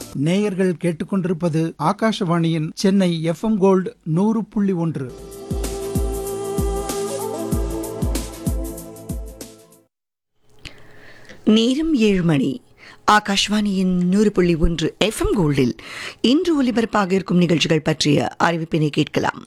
நேயர்கள் கேட்டுக்கொண்டிருப்பது ஆகாஷவாணியின் சென்னை எஃப்எம் கோல்டு நூறு புள்ளி ஒன்று நேரம் ஏழு மணி ஆகாஷ்வாணியின் நூறு புள்ளி ஒன்று எஃப்எம் கோல்டில் இன்று ஒலிபரப்பாக இருக்கும் நிகழ்ச்சிகள் பற்றிய அறிவிப்பினை கேட்கலாம்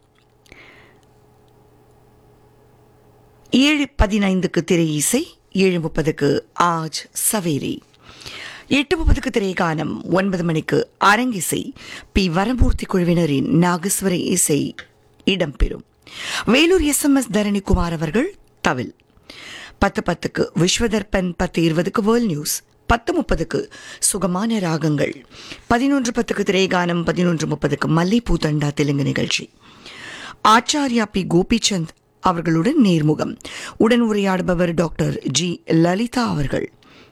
ஏழு பதினைந்துக்கு திரை இசை ஏழு முப்பதுக்கு ஆஜ் சவேரி எட்டு முப்பதுக்கு திரைகானம் ஒன்பது மணிக்கு அரங்கிசை பி வரமூர்த்தி குழுவினரின் நாகஸ்வர இசை இடம்பெறும் Vellore S M S Dharanikumar அவர்கள் தவில் பத்து பத்துக்கு விஸ்வதர்பன் பத்து இருபதுக்கு வேர்ல்ட் நியூஸ் பத்து முப்பதுக்கு சுகமான ராகங்கள் பதினொன்று பத்துக்கு திரைகானம் பதினொன்று முப்பதுக்கு மல்லிப்பூ தண்டா தெலுங்கு நிகழ்ச்சி ஆச்சாரியா பி கோபிச்சந்த் அவர்களுடன் நேர்முகம் உடன் உரையாடுபவர் டாக்டர் ஜி லலிதா அவர்கள்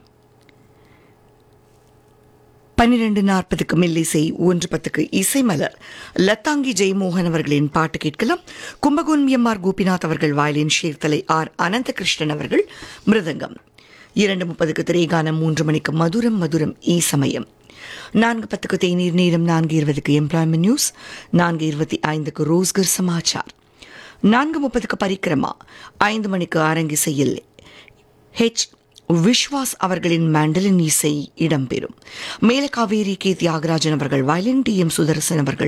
பன்னிரண்டு நாற்பதுக்கு மெல்லிசை ஒன்று பத்துக்கு இசைமலர் லத்தாங்கி ஜெயமோகன் அவர்களின் பாட்டு கேட்கலாம் கும்பகோணம் எம் ஆர் கோபிநாத் அவர்கள் வயலின் ஷேர்தலை ஆர் அனந்தகிருஷ்ணன் அவர்கள் மிருதங்கம் இரண்டு முப்பதுக்கு திரைகானம் மூன்று மணிக்கு மதுரம் மதுரம் ஈ சமயம் நான்கு பத்துக்கு தேநீர் நேரம் நான்கு இருபதுக்கு எம்ப்ளாய்மெண்ட் நியூஸ் நான்கு இருபத்தி ஐந்துக்கு ரோஸ்கர் சமாச்சார் நான்கு முப்பதுக்கு பரிக்கிரமா ஐந்து மணிக்கு அரங்கிசையில் ஹெச் விஸ்வாஸ் அவர்களின் மேண்டலின் இசை இடம்பெறும் மேலகாவேரி கே தியாகராஜன் அவர்கள் வயலின் டி எம் சுதர்சன் அவர்கள்